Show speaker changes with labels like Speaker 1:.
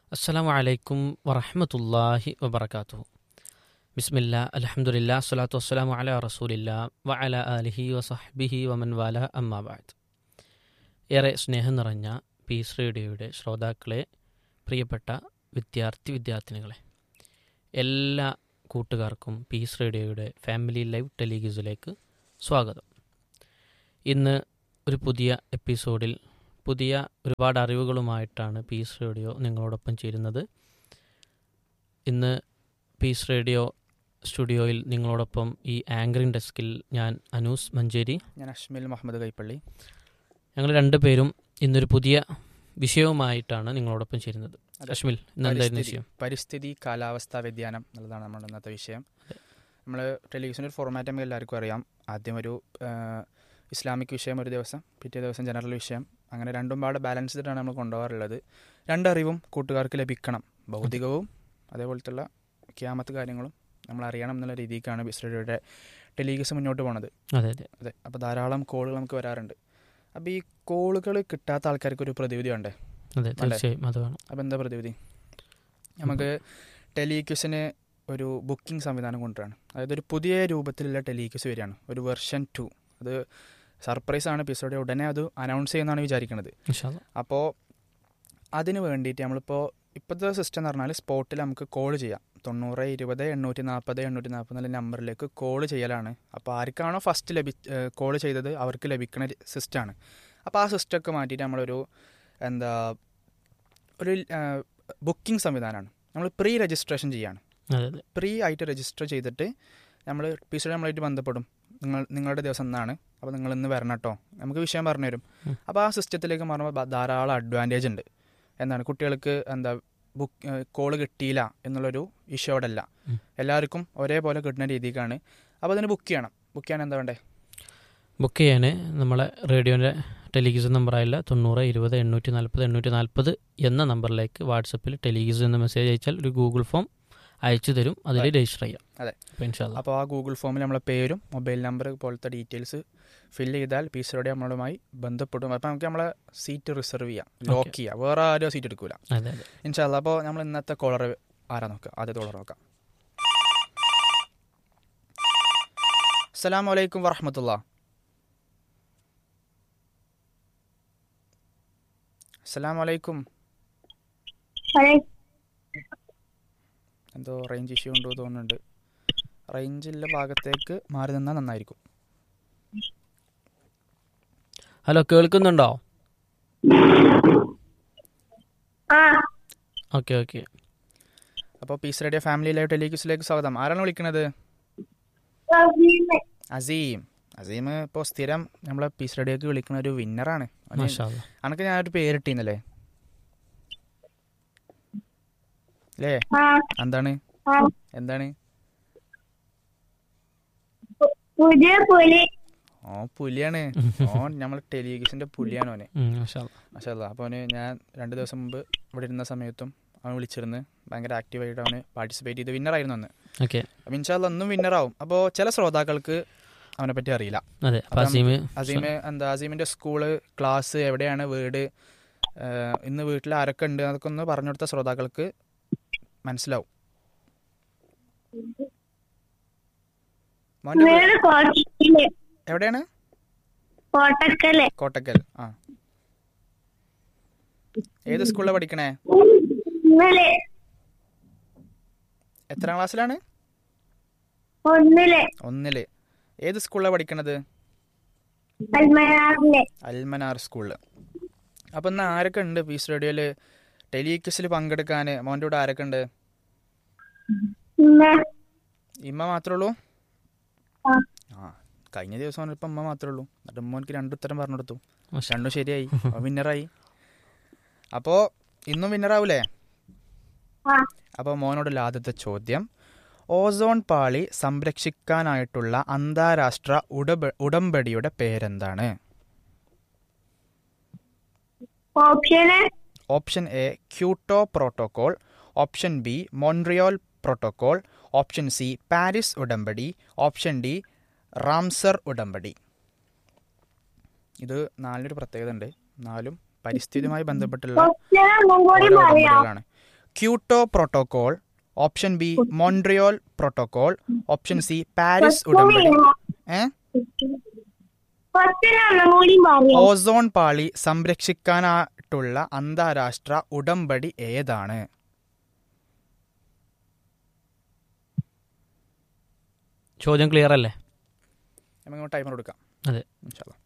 Speaker 1: അസ്സലാമു അലൈക്കും വറഹമത്തല്ലാഹി വബർക്കാത്തു ബിസ്മില്ല അലഹമുല്ല സ്വലാത്തു വസ്സലാമു അല റസൂലില്ല വ അല അലിഹി വസഹ്ബിഹി വമൻ വാല അമ്മാബാദ് ഏറെ സ്നേഹം നിറഞ്ഞ പീസ് റേഡിയോയുടെ ശ്രോതാക്കളെ പ്രിയപ്പെട്ട വിദ്യാർത്ഥി വിദ്യാർത്ഥിനികളെ എല്ലാ കൂട്ടുകാർക്കും പീസ് റേഡിയോയുടെ ഫാമിലി ലൈവ് ടെലിഗിസിലേക്ക് സ്വാഗതം ഇന്ന് ഒരു പുതിയ എപ്പിസോഡിൽ പുതിയ ഒരുപാട് അറിവുകളുമായിട്ടാണ് പീസ് റേഡിയോ നിങ്ങളോടൊപ്പം ചേരുന്നത് ഇന്ന് പീസ് റേഡിയോ സ്റ്റുഡിയോയിൽ നിങ്ങളോടൊപ്പം ഈ ആങ്കറിംഗ് ഡെസ്കിൽ ഞാൻ അനൂസ് മഞ്ചേരി
Speaker 2: ഞാൻ അഷ്മിൽ മുഹമ്മദ് കൈപ്പള്ളി
Speaker 1: ഞങ്ങൾ രണ്ടുപേരും ഇന്നൊരു പുതിയ വിഷയവുമായിട്ടാണ് നിങ്ങളോടൊപ്പം ചേരുന്നത്
Speaker 2: അതെ.
Speaker 1: അഷ്മിൽ ഇന്ന് എന്തായിരുന്നു
Speaker 2: പരിസ്ഥിതി-
Speaker 1: വിഷയം
Speaker 2: പരിസ്ഥിതി കാലാവസ്ഥാ വ്യതിയാനം എന്നുള്ളതാണ് നമ്മുടെ ഇന്നത്തെ വിഷയം നമ്മൾ ടെലിവിഷൻ്റെ ഒരു ഫോർമാറ്റ് നമുക്ക് എല്ലാവർക്കും അറിയാം ആദ്യം ഒരു ആ, ഇസ്ലാമിക് വിഷയം ഒരു ദിവസം പിറ്റേ ദിവസം ജനറൽ വിഷയം അങ്ങനെ രണ്ടും പാടെ ബാലൻസ് ചെയ്തിട്ടാണ് നമ്മൾ കൊണ്ടുപോകാറുള്ളത് രണ്ടറിവും കൂട്ടുകാർക്ക് ലഭിക്കണം ഭൗതികവും അതേപോലത്തുള്ള ക്യാമത്ത് കാര്യങ്ങളും നമ്മൾ അറിയണം എന്നുള്ള രീതിക്കാണ് ബിസ്രയുടെ ടെലിഗസ് മുന്നോട്ട് പോണത്
Speaker 1: അതെ അതെ
Speaker 2: അതെ അപ്പോൾ ധാരാളം കോളുകൾ നമുക്ക് വരാറുണ്ട് അപ്പോൾ ഈ കോളുകൾ കിട്ടാത്ത ആൾക്കാർക്ക് ഒരു പ്രതിവിധി വേണ്ടേ
Speaker 1: അതെ തീർച്ചയായും അത് വേണം
Speaker 2: അപ്പോൾ എന്താ പ്രതിവിധി നമുക്ക് ടെലിക്യൂസിന് ഒരു ബുക്കിംഗ് സംവിധാനം കൊണ്ടുവരാണ് അതായത് ഒരു പുതിയ രൂപത്തിലുള്ള ടെലിക്യൂസ് വരികയാണ് ഒരു വെർഷൻ ടു അത് സർപ്രൈസ് ആണ് എപ്പിസോഡ് ഉടനെ അത് അനൗൺസ് ചെയ്യുന്നതാണ് വിചാരിക്കുന്നത്
Speaker 1: ഇൻഷാ അല്ലാ.
Speaker 2: അപ്പോൾ അതിന് വേണ്ടിയിട്ട് നമ്മളിപ്പോൾ ഇപ്പോഴത്തെ സിസ്റ്റം എന്ന് പറഞ്ഞാൽ സ്പോട്ടിൽ നമുക്ക് കോൾ ചെയ്യാം തൊണ്ണൂറ് ഇരുപത് എണ്ണൂറ്റി നാൽപ്പത് എണ്ണൂറ്റി നാൽപ്പത് എന്നുള്ള നമ്പറിലേക്ക് കോൾ ചെയ്യലാണ് അപ്പോൾ ആർക്കാണോ ഫസ്റ്റ് ലഭി കോൾ ചെയ്തത് അവർക്ക് ലഭിക്കുന്ന സിസ്റ്റമാണ് അപ്പോൾ ആ സിസ്റ്റമൊക്കെ മാറ്റിയിട്ട് നമ്മളൊരു എന്താ ഒരു ബുക്കിംഗ് സംവിധാനമാണ് നമ്മൾ പ്രീ രജിസ്ട്രേഷൻ ചെയ്യാണ്
Speaker 1: അതെ അതെ
Speaker 2: പ്രീ ആയിട്ട് രജിസ്റ്റർ ചെയ്തിട്ട് നമ്മൾ എപ്പിസോഡ് നമ്മളായിട്ട് ബന്ധപ്പെടും നിങ്ങൾ നിങ്ങളുടെ ദിവസം എന്നാണ് അപ്പോൾ നിങ്ങൾ ഇന്ന് വരണം കേട്ടോ നമുക്ക് വിഷയം പറഞ്ഞു തരും
Speaker 1: ഉം.
Speaker 2: അപ്പോൾ ആ സിസ്റ്റത്തിലേക്ക് മാറുമ്പോൾ ബ- ധാരാളം അഡ്വാൻറ്റേജ് ഉണ്ട് എന്താണ് കുട്ടികൾക്ക് എന്താ ബുക്ക് കോള് കിട്ടിയില്ല എന്നുള്ളൊരു ഇഷ്യൂ അവിടെ അല്ല
Speaker 1: ഉം.
Speaker 2: എല്ലാവർക്കും ഒരേപോലെ കിട്ടുന്ന രീതിക്കാണ് അപ്പോൾ അതിന് ബുക്ക് ചെയ്യണം ബുക്ക് ചെയ്യാൻ എന്താ വേണ്ടേ
Speaker 1: ബുക്ക് ചെയ്യാൻ നമ്മളെ റേഡിയോൻ്റെ ടെലിഗിസ് നമ്പറായുള്ള തൊണ്ണൂറ് ഇരുപത് എണ്ണൂറ്റി നാൽപ്പത് എണ്ണൂറ്റി നാൽപ്പത് എന്ന നമ്പറിലേക്ക് വാട്സപ്പിൽ ടെലിഗിസ് എന്ന മെസ്സേജ് അയച്ചാൽ ഒരു ഗൂഗിൾ ഫോം അയച്ചു തരും അതിൽ
Speaker 2: അതെ.
Speaker 1: രജിസ്റ്റർ ചെയ്യാം
Speaker 2: അതെ.
Speaker 1: അപ്പോൾ ഇൻഷാല്ല
Speaker 2: അപ്പോൾ ആ ഗൂഗിൾ ഫോമിൽ നമ്മളെ പേരും മൊബൈൽ നമ്പർ പോലത്തെ ഡീറ്റെയിൽസ് ഫില്ല് ചെയ്താൽ പീസറോടെ നമ്മളുമായി ബന്ധപ്പെടും അപ്പോൾ നമുക്ക് നമ്മളെ സീറ്റ് റിസർവ് ചെയ്യാം ലോക്ക് ചെയ്യാം വേറെ ആരും സീറ്റ് എടുക്കൂല
Speaker 1: അതെ അതെ
Speaker 2: ഇൻഷാല്ല അപ്പോൾ നമ്മൾ ഇന്നത്തെ കോളർ ആരാ നോക്കുക ആദ്യത്തെ കോളർ നോക്കാം അസ്സലാമു അലൈക്കും വറഹമത്തുള്ള അസ്സലാമു അലൈക്കും എന്തോ റേഞ്ച് ഇഷ്യൂ ഉണ്ടോ തോന്നുന്നുണ്ട് റേഞ്ചിൻ്റെ ഭാഗത്തേക്ക് മാറി നിന്നാൽ നന്നായിരിക്കും
Speaker 1: ഹലോ കേൾക്കുന്നുണ്ടോ
Speaker 3: ആ
Speaker 1: ഓക്കെ ഓക്കെ
Speaker 2: അപ്പോൾ പീസ് റേഡിയോ ഫാമിലി ലൈവ് ടെലിക്യൂസിലേക്ക് സ്വാഗതം ആരാണ് വിളിക്കുന്നത്
Speaker 3: റഫീഖ്.
Speaker 2: അസീം അസീം ഇപ്പോൾ സ്ഥിരം നമ്മളെ പീസ് റേഡിയോക്ക് വിളിക്കുന്ന ഒരു വിന്നറാണ്
Speaker 1: മാഷാ
Speaker 2: അനക്ക് ഞാനൊരു പേരിട്ടീന്നല്ലേ അല്ലേ
Speaker 3: ആ
Speaker 2: എന്താണ്
Speaker 3: ആ
Speaker 2: എന്താണ്
Speaker 3: പുതിയ പുലി
Speaker 2: ഓ പുലിയാണ് ഓൻ നമ്മൾ ടെലിവിഷൻ്റെ പുലിയാണ് ഓനെ
Speaker 1: മാഷാ
Speaker 2: മാഷല്ല അപ്പോൾ അവന് ഞാൻ രണ്ട് ദിവസം മുമ്പ് ഇവിടെ ഇരുന്ന സമയത്തും അവൻ വിളിച്ചിരുന്ന് ഭയങ്കര ആക്റ്റീവായിട്ട് അവന് പാർട്ടിസിപ്പേറ്റ് ചെയ്ത് വിന്നറായിരുന്നു അന്ന്
Speaker 1: ഓക്കെ
Speaker 2: അപ്പോൾ ഇൻഷാല്ല ഒന്നും വിന്നറാവും അപ്പോൾ ചില ശ്രോതാക്കൾക്ക് അവനെ പറ്റി അറിയില്ല
Speaker 1: അതെ
Speaker 2: അപ്പം
Speaker 1: ഫസീം
Speaker 2: അസീമ് എന്താ അസീമിൻ്റെ സ്കൂള് ക്ലാസ് എവിടെയാണ് വീട് ഏഹ് ഇന്ന് വീട്ടിൽ ആരൊക്കെ ഉണ്ട് അതൊക്കെ ഒന്ന് പറഞ്ഞു കൊടുത്ത ശ്രോതാക്കൾക്ക് മനസ്സിലാവും മോൻ്റെ വീട്
Speaker 3: വീട് കോട്ടക്കല്
Speaker 2: എവിടെയാണ്
Speaker 3: കോട്ടക്കല്
Speaker 2: കോട്ടക്കൽ ആ ഏത് സ്കൂളിലാണ് പഠിക്കണേ
Speaker 3: ഒന്നില്
Speaker 2: എത്രാം ക്ലാസ്സിലാണ്
Speaker 3: ഒന്നില്
Speaker 2: ഒന്നില് ഏത് സ്കൂളിലാണ് പഠിക്കണത്
Speaker 3: അൽമനാറില്
Speaker 2: അൽമനാർ സ്കൂളിൽ അപ്പം ഇന്ന് ആരൊക്കെ ഉണ്ട് പീസ് റേഡിയോയിൽ ടെലിക്വസിൽ പങ്കെടുക്കാൻ മോൻ്റെ കൂടെ ആരൊക്കെ ഉണ്ട്
Speaker 3: പിന്നെ
Speaker 2: ഇമ്മ മാത്രമേ ഉള്ളൂ
Speaker 3: ആ.
Speaker 2: ആ കഴിഞ്ഞ ദിവസം ഇപ്പം അമ്മ മാത്രമേ ഉള്ളൂ എന്നിട്ട് മോനിക്ക് രണ്ടുത്തരം പറഞ്ഞു കൊടുത്തു
Speaker 1: മാഷാ.
Speaker 2: രണ്ടും ശരിയായി വിന്നറായി അപ്പോൾ ഇന്നും വിന്നറാവൂലേ
Speaker 3: ആ
Speaker 2: അപ്പോൾ മോനോടുള്ള ആദ്യത്തെ ചോദ്യം ഓസോൺ പാളി സംരക്ഷിക്കാനായിട്ടുള്ള അന്താരാഷ്ട്ര ഉടബ ഉടമ്പടിയുടെ പേരെന്താണ്
Speaker 3: ഓപ്ഷന്
Speaker 2: option A Kyoto protocol option B Montreal protocol option C Paris ഉടമ്പടി ഓപ്ഷൻ ഡി റാംസർ ഉടമ്പടി ഇത് നാലിനൊരു പ്രത്യേകത ഉണ്ട് നാലും പരിസ്ഥിതിയുമായി ബന്ധപ്പെട്ടുള്ള
Speaker 3: ഓപ്ഷൻ ഒന്നും കൂടി
Speaker 2: ഓരോ
Speaker 3: പറയാം
Speaker 2: ഉടമ്പടികളാണ് Kyoto protocol option B Montreal protocol option C Paris ഉടമ്പടി ഏ
Speaker 3: ക്വസ്റ്റ്യൻ ഒന്നും കൂടി പറയാം
Speaker 2: ഓസോൺ പാളി സംരക്ഷിക്കാനായിട്ടുള്ള അന്താരാഷ്ട്ര ഉടമ്പടി ഏതാണ്
Speaker 1: ചോദ്യം ക്ലിയർ അല്ലേ
Speaker 2: നമുക്ക് ടൈമർ കൊടുക്കാം
Speaker 1: അതെ.
Speaker 2: ഇൻഷാല്ലാ